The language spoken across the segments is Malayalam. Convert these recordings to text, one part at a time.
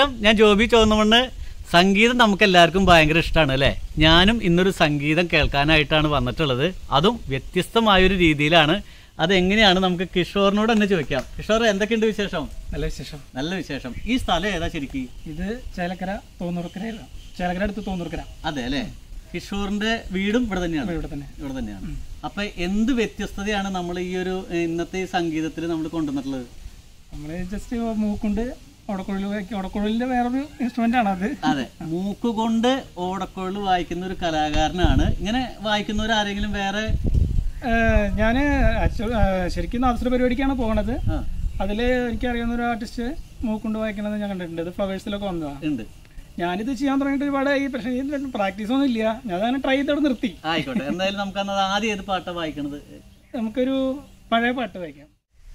നമസ്കാരം ഞാൻ ജോബി ചോന്നമണ്ണ് സംഗീതം നമുക്ക് എല്ലാവർക്കും ഭയങ്കര ഇഷ്ടമാണ് അല്ലേ ഞാനും ഇന്നൊരു സംഗീതം കേൾക്കാനായിട്ടാണ് വന്നിട്ടുള്ളത് അതും വ്യത്യസ്തമായൊരു രീതിയിലാണ് അതെങ്ങനെയാണ് നമുക്ക് കിഷോറിനോട് തന്നെ ചോദിക്കാം കിഷോർ എന്തൊക്കെയുണ്ട് വിശേഷം നല്ല വിശേഷം നല്ല വിശേഷം ഈ സ്ഥലം ഏതാ ശരിക്ക് ഇത് ചേലക്കര തോന്നൂർക്കരയില ചേലക്കര അടുത്ത് തോന്നൂർക്കര അതെ അല്ലേ കിഷോറിന്റെ വീടും ഇവിടെ തന്നെയാണ് ഇവിടെ തന്നെ ഇവിടെ തന്നെയാണ് അപ്പൊ എന്ത് വ്യത്യസ്തതയാണ് നമ്മൾ ഈ ഒരു ഏഹ്, ഇന്നത്തെ ഈ സംഗീതത്തിൽ നമ്മൾ കൊണ്ടുവന്നിട്ടുള്ളത് നമ്മൾ ജസ്റ്റ് മൂക്കുണ്ട് ഓടക്കുഴൽ ഓടക്കുഴലിന്റെ വേറൊരു ഇൻസ്ട്രുമെന്റ് ആണ് അത് അതെ മൂക്കുകൊണ്ട് ഓടക്കുഴൽ വായിക്കുന്ന ഒരു കലാകാരനാണ് ഇങ്ങനെ വായിക്കുന്നവർ ആരെങ്കിലും വേറെ ഞാൻ ശരിക്കും നാദസ്വര പരിപാടിക്കാണ് പോകണത് ആ, അതിൽ എനിക്കറിയാവുന്ന ഒരു ആർട്ടിസ്റ്റ് മൂക്കുണ്ട് വായിക്കണത് ഞാൻ കണ്ടിട്ടുണ്ട് ഇത് ഫ്ലവേഴ്സിലൊക്കെ വന്നതാണ് ഉണ്ട് ഞാനിത് ചെയ്യാൻ തുടങ്ങിയിട്ട് ഒരുപാട് ഈ പക്ഷേ ഇതിന് പ്രാക്ടീസ് ഒന്നും ഇല്ല ഞാൻ അങ്ങനെ ട്രൈ ചെയ്തോടെ നിർത്തി ആയിക്കോട്ടെ എന്തായാലും നമുക്ക് അന്നത് ആദ്യം ഏത് പാട്ടാ വായിക്കണത് നമുക്കൊരു പഴയ പാട്ട് വായിക്കാം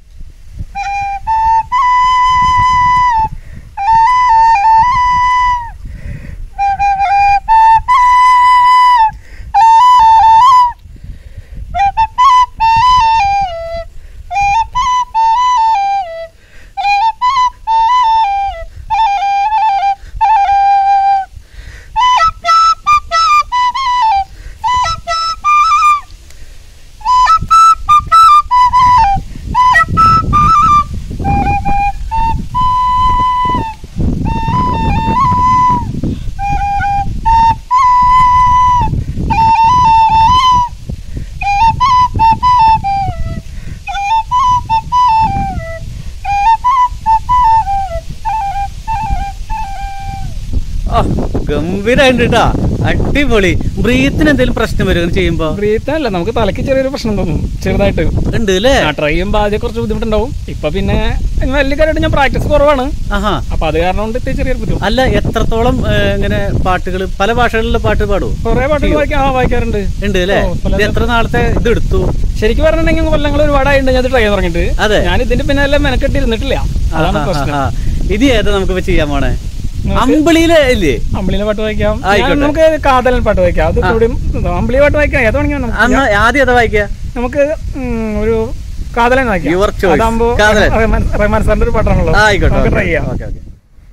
ആ ഗംഭീരായിട്ടുണ്ട് കേട്ടാ അടിപൊളി ബ്രീത്തിന് എന്തെങ്കിലും പ്രശ്നം വരും ഇങ്ങനെ ചെയ്യുമ്പോ ബ്രീത്ത് അല്ല നമുക്ക് തലയ്ക്ക് ചെറിയൊരു പ്രശ്നം തോന്നും ചെറുതായിട്ട് ഉണ്ട് അല്ലേ ആ ട്രൈ ചെയ്യുമ്പോൾ ആദ്യം കുറച്ച് ബുദ്ധിമുട്ടുണ്ടാവും ഇപ്പൊ പിന്നെ വലിയ കാര്യമായിട്ട് ഞാൻ പ്രാക്ടീസ് കുറവാണ് ആഹാ അപ്പൊ അത് കാരണം കൊണ്ട് ഇത്തിരി ചെറിയൊരു ബുദ്ധിമുട്ട് അല്ല എത്രത്തോളം ഏഹ്, ഇങ്ങനെ പാട്ടുകൾ പല ഭാഷകളിലുള്ള പാട്ട് പാടുവോ കുറെ പാട്ടുകൾ വായിക്കാൻ ആ വായിക്കാറുണ്ട് ഉണ്ട് അല്ലേ ഓ, പല- ഇത് എത്ര നാളത്തെ ഇത് എടുത്തു ശരിക്കും പറഞ്ഞിട്ടുണ്ടെങ്കിൽ കൊല്ലങ്ങൾ ഒരുപാടായിട്ടുണ്ട് ഞാൻ ട്രൈ ചെയ്യാൻ തുടങ്ങിയിട്ട് അതെ ഞാൻ ഇതിന്റെ പിന്നാലെ മെനക്കെട്ട് ഇരുന്നിട്ടില്ല അതാണ് പ്രശ്നം ആഹാ. ഇത് ഏതാ നമുക്ക് ചെയ്യാൻ പോണേ അമ്പിളിയിലെ ഇല്ലേ അമ്പിളിയിലെ പാട്ട് വായിക്കാം ഞാൻ ആയിക്കോട്ടെ. നമുക്ക് കാതലൻ പാട്ട് വായിക്കാം അത് കൂടി അമ്പിളി പാട്ട് വായിക്കാം ഏത് വേണമെങ്കിലും നമുക്ക് അന്ന് ആദ്യം ഏതാ വായിക്കുക നമുക്ക് ഉം, ഒരു കാതലൻ വായിക്കാം Your choice. അതാകുമ്പോ കാതലൻ. റഹ്മാൻ റഹ്മാൻ സാറിന്റെ ഒരു പാട്ടാണല്ലോ ആയിക്കോട്ടെ നമുക്ക് ഓക്കേ, ട്രൈ ചെയ്യാം ഓക്കേ, ഓക്കേ.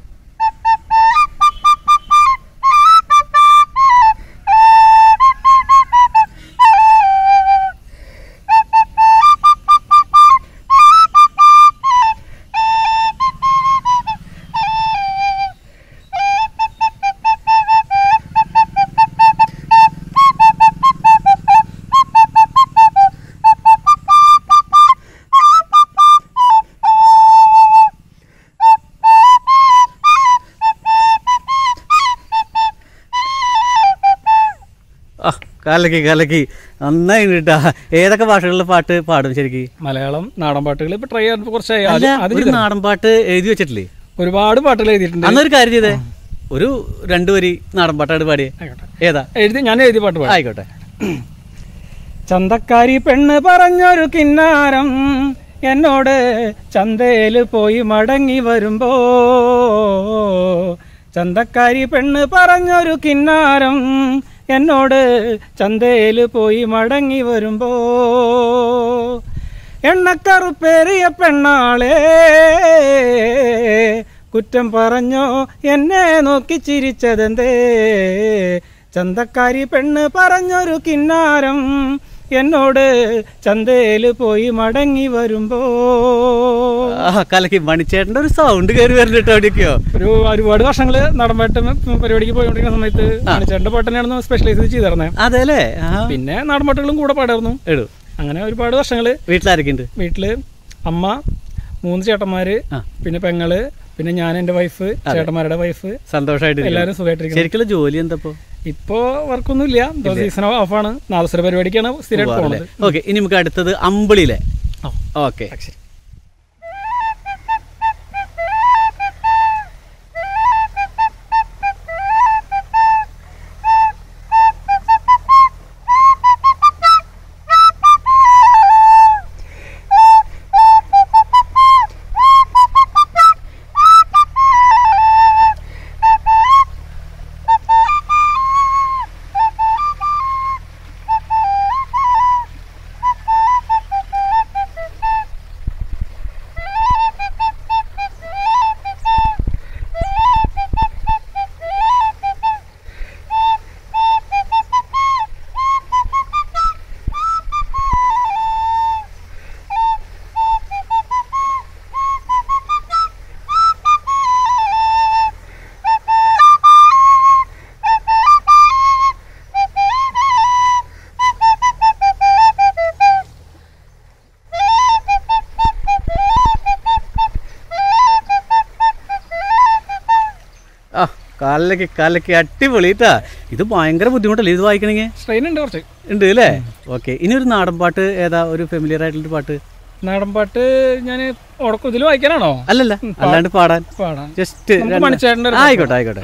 ആ, കലക്കി കലക്കി നന്നായി കേട്ടാ ഏതൊക്കെ ഭാഷകളിലെ പാട്ട് പാടും ശരിക്ക് മലയാളം നാടൻ പാട്ടുകൾ ഇപ്പൊ ട്രൈ ചെയ്യാൻ കുറച്ചായി അല്ല ആദ്യം- ആദ്യം ഒരു നാടൻ പാട്ട് എഴുതി വെച്ചിട്ടില്ലേ ഒരുപാട് പാട്ടുകൾ എഴുതിയിട്ടുണ്ട് അന്നൊരു കാര്യം ചെയ്തേ ഒരു രണ്ടു വരി നാടൻ പാട്ടാണ് പാടിയേ ആയിക്കോട്ടെ ഏതാ എഴുതി ഞാൻ എഴുതി പാട്ട് പാടാം ആയിക്കോട്ടെ ചന്തക്കാരി പെണ്ണ് പറഞ്ഞൊരു കിന്നാരം എന്നോട് ചന്തയിൽ പോയി മടങ്ങി വരുമ്പോ ചന്തക്കാരി പെണ്ണ് പറഞ്ഞൊരു കിന്നാരം എന്നോട് ചന്തയിൽ പോയി മടങ്ങി വരുമ്പോ എണ്ണക്കറുപ്പേറിയ പെണ്ണാളെ കുറ്റം പറഞ്ഞോ എന്നെ നോക്കി ചിരിച്ചതെന്തേ ചന്തക്കാരി പെണ്ണ് പറഞ്ഞൊരു കിന്നാരം എന്നോട് ചന്തയിൽ പോയി മടങ്ങി വരുമ്പോ ആ കലക്കി മണിച്ചേട്ടന്റെ ഒരു സൗണ്ട് കയറി വരുന്നുണ്ട് അവിടെയൊക്കെയോ ഒരു ഒരുപാട് വർഷങ്ങള് നടൻപാട്ട് പരിപാടിക്ക് പോയിക്കൊണ്ടിരിക്കുന്ന സമയത്ത് മണിച്ചേട്ടന്റെ പാട്ട് തന്നെയായിരുന്നു സ്പെഷ്യലൈസ് ചെയ്തിരുന്നത് അതെ അല്ലേ ആ പിന്നെ നാടൻപാട്ടുകളും കൂടെ പാടായിരുന്നു ഇടൂ അങ്ങനെ ഒരുപാട് വർഷങ്ങള് വീട്ടിലാരൊക്കെ ഉണ്ട് വീട്ടില് അമ്മ മൂന്ന് ചേട്ടന്മാര് ആ. പിന്നെ പെങ്ങള് പിന്നെ ഞാൻ എന്റെ വൈഫ് ചേട്ടന്മാരുടെ വൈഫ് സന്തോഷമായിട്ട് എല്ലാവരും സുഖമായിട്ടിരിക്കുന്നു ശരിക്കുള്ള ജോലി എന്താപ്പോ ഇപ്പോ വർക്കൊന്നും ഇല്ല സീസൺ ഓഫാണ് നാദസ്വര പരിപാടിക്കാണ് സ്ഥിരമായിട്ട് പോണത് ഓക്കെ ഇനി നമുക്ക് അടുത്തത് അമ്പിളിയിലെ ആ. ഓക്കെ ശരി കാലിലേക്ക് കാലിലേക്ക് അടിപൊളി കേട്ടാ ഇത് ഭയങ്കര ബുദ്ധിമുട്ടല്ലേ ഇത് വായിക്കണമെങ്കിൽ സ്ട്രെയിൻ ഉണ്ട് കുറച്ച് ഉണ്ട് അല്ലേ ഓക്കെ ഇനി ഒരു നാടൻ പാട്ട് ഏതാ ഒരു ഫെമിലിയർ ആയിട്ടുള്ള പാട്ട് നാടൻ പാട്ട് ഞാൻ ഉടക്കം ഇതിൽ വായിക്കാനാണോ അല്ലല്ല അല്ലാണ്ട് പാടാൻ പാടാം ജസ്റ്റ് നമുക്ക് മണിച്ചേട്ടൻ്റെ ഒരു ആയിക്കോട്ടെ ആയിക്കോട്ടെ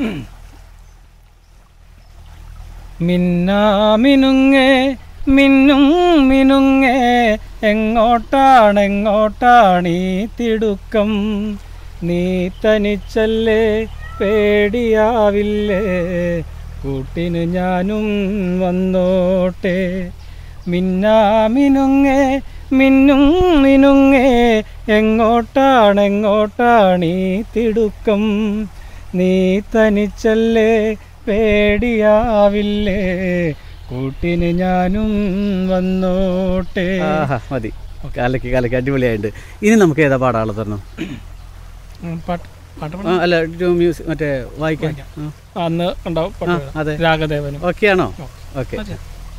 മിന്നാമിനുങ്ങേ മിന്നും മിനുങ്ങേ എങ്ങോട്ടാണ് എങ്ങോട്ടാണ് ഈ തിടുക്കം നീ തനിച്ചല്ലേ പേടിയാവില്ലേ കൂട്ടിന് ഞാനും വന്നോട്ടെ മിന്നാമിനുങ്ങേ മിന്നും മിനുങ്ങേ എങ്ങോട്ടാണ് എങ്ങോട്ടാണ് ഈ തിടുക്കം നീ തനിച്ചല്ലേ പേടിയാവില്ലേ കൂട്ടിന് ഞാനും വന്നോട്ടെ ആഹാ മതി കാലക്ക് കാലക്ക് അടിപൊളിയായിട്ടുണ്ട് ഇനി നമുക്ക് ഏതാ പാടാളെ തരണം ഉം, പാട്ട് പാട്ട് ആ, അല്ല മ്യൂസിക് മറ്റേ വായിക്കാൻ ആ. പാടാം. അന്ന് ഉണ്ടാവും പാട്ട് പാടാം. അതെ രാഗദേവനും ഓക്കെ ആണോ ഓക്കെ അതെ.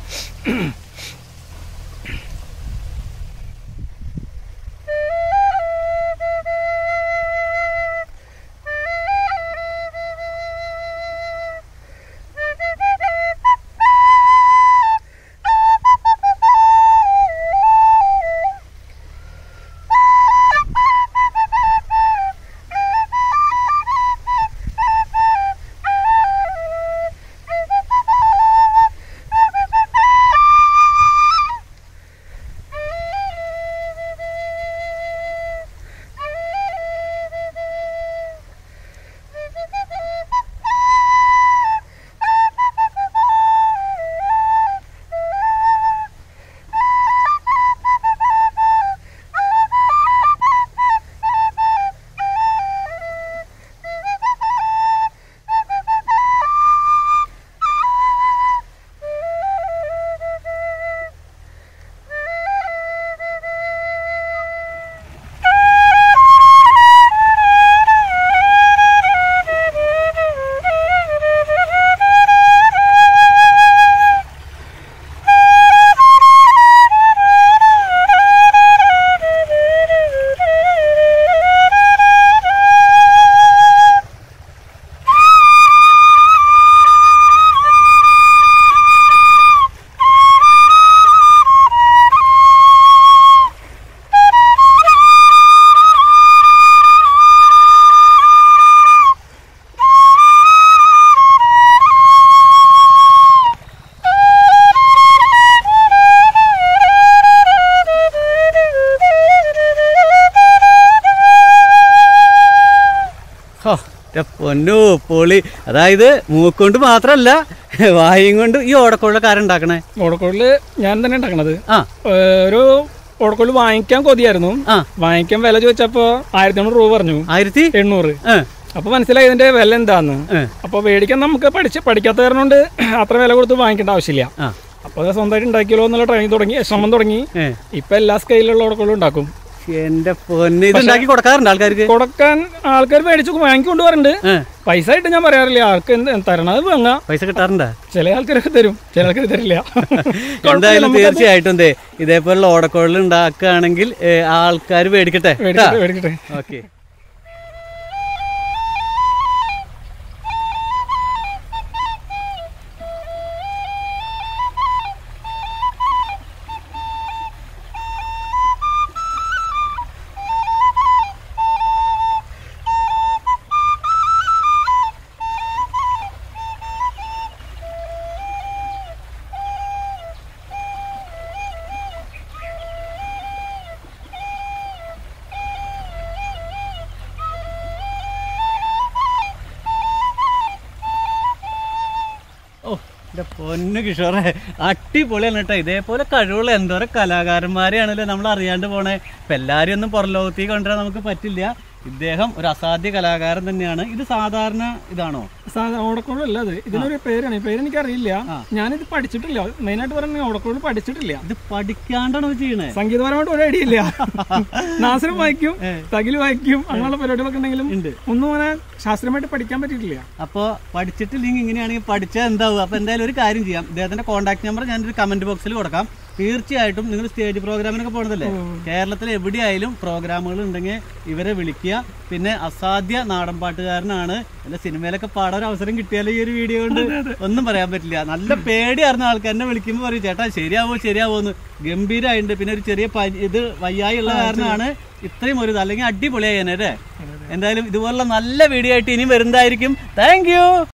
ഹോ, എൻ്റെ പൊന്നു പൊളി അതായത് മൂക്കൊണ്ട് മാത്രല്ല വായും കൊണ്ട് ഈ ഓടക്കുള്ളക്കാരൻ ഉണ്ടാക്കണേ ഓടക്കോളില് ഞാൻ തന്നെ ഉണ്ടാക്കണത് ആ ഏഹ്, ഒരു ഓടക്കോള് വാങ്ങിക്കാൻ കൊതിയായിരുന്നു ആ വാങ്ങിക്കാൻ വില ചോദിച്ചപ്പോ ആയിരത്തി എണ്ണൂറ് രൂപ പറഞ്ഞു ആയിരത്തി എണ്ണൂറ് ഏ, അപ്പൊ മനസ്സിലായി ഇതിന്റെ വില എന്താന്ന് ഏ, അപ്പൊ മേടിക്കാൻ നമുക്ക് പഠിച്ച് പഠിക്കാത്ത കാരണം കൊണ്ട് അത്ര വില കൊടുത്ത് വാങ്ങിക്കേണ്ട ആവശ്യമില്ല ആ അപ്പൊ അത് സ്വന്തമായിട്ട് ഉണ്ടാക്കിയല്ലോ എന്നുള്ള ട്രെയിനിങ് തുടങ്ങി ശ്രമം തുടങ്ങി ഏ. ഇപ്പൊ എല്ലാ സ്കെയിലുള്ള ഓടക്കോളും ഉണ്ടാക്കും എന്റെ പൊന്ന് ഇത് ഉണ്ടാക്കി കൊടുക്കാറുണ്ട് ആൾക്കാർക്ക് കൊടുക്കാൻ ആൾക്കാർ മേടിച്ച് വാങ്ങിക്കൊണ്ട് വരുന്നുണ്ട് ഏ, പൈസ ആയിട്ട് ഞാൻ പറയാറില്ല ആൾക്ക് എന്ത് തരണത് വാങ്ങാം പൈസ കിട്ടാറുണ്ടാ ചില ആൾക്കാരൊക്കെ തരും ചില ആൾക്കാർ തരില്ല എന്തായാലും തീർച്ചയായിട്ടും ദേ ഇതേപോലുള്ള ഓടക്കുഴൽ ഉണ്ടാക്കുകയാണെങ്കിൽ ആൾക്കാർ മേടിക്കട്ടെ മേടിക്കട്ടെ മേടിക്കട്ടെ ഓക്കെ ഓ എന്റെ പൊന്നു കിഷോറെ അടിപൊളിയാണ് കേട്ടോ ഇതേപോലെ കഴിവുള്ള എന്തോരം കലാകാരന്മാരെയാണല്ലോ നമ്മൾ അറിയാണ്ട് പോണേ ഇപ്പൊ എല്ലാരും ഒന്നും പുറം ലോകത്തേക്ക് കൊണ്ടുവരാൻ നമുക്ക് പറ്റില്ല ഇദ്ദേഹം ഒരു അസാധ്യ കലാകാരൻ തന്നെയാണ് ഇത് സാധാരണ ഇതാണോ ഓടക്കോളല്ല അത് ഇതിനൊരു പേരാണ് ഈ പേര് എനിക്കറിയില്ല ഞാനിത് പഠിച്ചിട്ടില്ല മെയിനായിട്ട് പറഞ്ഞാൽ ഓടക്കോള് പഠിച്ചിട്ടില്ല ഇത് പഠിക്കാണ്ടാണോ ഇത് ചെയ്യണേ സംഗീതപരമായിട്ട് ഒരു ഐഡിയ ഇല്ല നാസരം വായിക്കും തകില് വായിക്കും അങ്ങനെയുള്ള പരിപാടികളൊക്കെ ഉണ്ടെങ്കിലും ഉണ്ട് ഒന്നും അങ്ങനെ ശാസ്ത്രീയമായിട്ട് പഠിക്കാൻ പറ്റിയിട്ടില്ല അപ്പോൾ പഠിച്ചിട്ടില്ലെങ്കിൽ ഇങ്ങനെയാണെങ്കിൽ പഠിച്ചാൽ എന്താവും അപ്പോൾ എന്തായാലും ഒരു കാര്യം ചെയ്യാം ഇദ്ദേഹത്തിൻ്റെ കോൺടാക്ട് നമ്പർ ഞാനൊരു കമൻറ്റ് ബോക്സിൽ കൊടുക്കാം തീർച്ചയായിട്ടും നിങ്ങൾ സ്റ്റേജ് പ്രോഗ്രാമിനൊക്കെ പോണതല്ലേ കേരളത്തിൽ എവിടെയായാലും പ്രോഗ്രാമുകൾ ഉണ്ടെങ്കിൽ ഇവരെ വിളിക്കുക പിന്നെ അസാധ്യ നാടൻ പാട്ടുകാരനാണ് അല്ല സിനിമയിലൊക്കെ പാടാൻ ഒരു അവസരം കിട്ടിയാലും ഈ ഒരു വീഡിയോ കൊണ്ട് ഒന്നും പറയാൻ പറ്റില്ല നല്ല പേടിയായിരുന്ന ആൾക്കാരനെ വിളിക്കുമ്പോൾ പറയും ചേട്ടാ ശരിയാവോ ശരിയാവോ എന്ന് ഗംഭീരമായിട്ടുണ്ട് പിന്നെ ഒരു ചെറിയ പനി ഇത് വയ്യായി ഉള്ള കാരണമാണ് ഇത്രയും ഒരു ഇത് അല്ലെങ്കിൽ അടിപൊളിയായി തന്നെ അല്ലേ എന്തായാലും ഇതുപോലുള്ള നല്ല വീഡിയോ ആയിട്ട് ഇനിയും വരുന്നതായിരിക്കും താങ്ക്